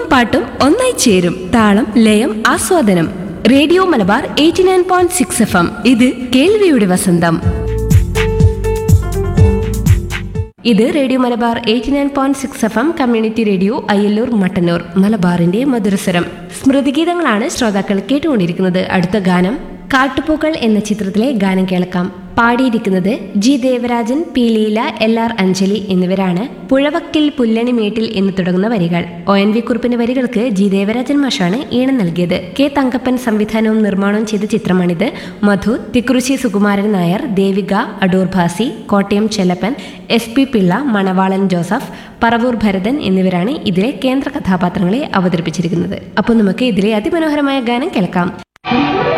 പാട്ടും ഒന്നായി ചേരും താളം ലയം ആസ്വാദനം radio Malabar eighty nine point six F M ഇത് കേൾവിയുടെ വസന്തം ഇത് radio Malabar eighty nine point six F M community radio Ayyalloor Mattannur മലബാറിന്റെ മധുരസ്വരം സ്മൃതിഗീതങ്ങളാണ് ശ്രോതാക്കൾ കേട്ടുകൊണ്ടിരിക്കുന്നത് അടുത്ത ഗാനം കാട്ടുപൂക്കൾ എന്ന ചിത്രത്തിലെ ഗാനം കേൾക്കാം പാടിയിരിക്കുന്നത് G Devarajan P Leela L R Anjali എന്നിവരാണ് പുഴവക്കിൽ പുല്ലണി മേട്ടിൽ എന്ന് തുടങ്ങുന്ന വരികൾ ഒ എൻ വി കുറിപ്പിന്റെ വരികൾക്ക് ജി ദേവരാജൻ മാഷാണ് ഈണം നൽകിയത് കെ തങ്കപ്പൻ സംവിധാനവും നിർമ്മാണവും ചെയ്ത ചിത്രമാണിത് മധു തിക്കുറിശി സുകുമാരൻ നായർ ദേവിക അടൂർ ഭാസി കോട്ടയം ചെല്ലപ്പൻ എസ് പി പിള്ള മണവാളൻ ജോസഫ് പറവൂർ ഭരതൻ എന്നിവരാണ് ഇതിലെ കേന്ദ്ര കഥാപാത്രങ്ങളെ അവതരിപ്പിച്ചിരിക്കുന്നത് അപ്പോൾ നമുക്ക് ഇതിലെ അതിമനോഹരമായ ഗാനം കേൾക്കാം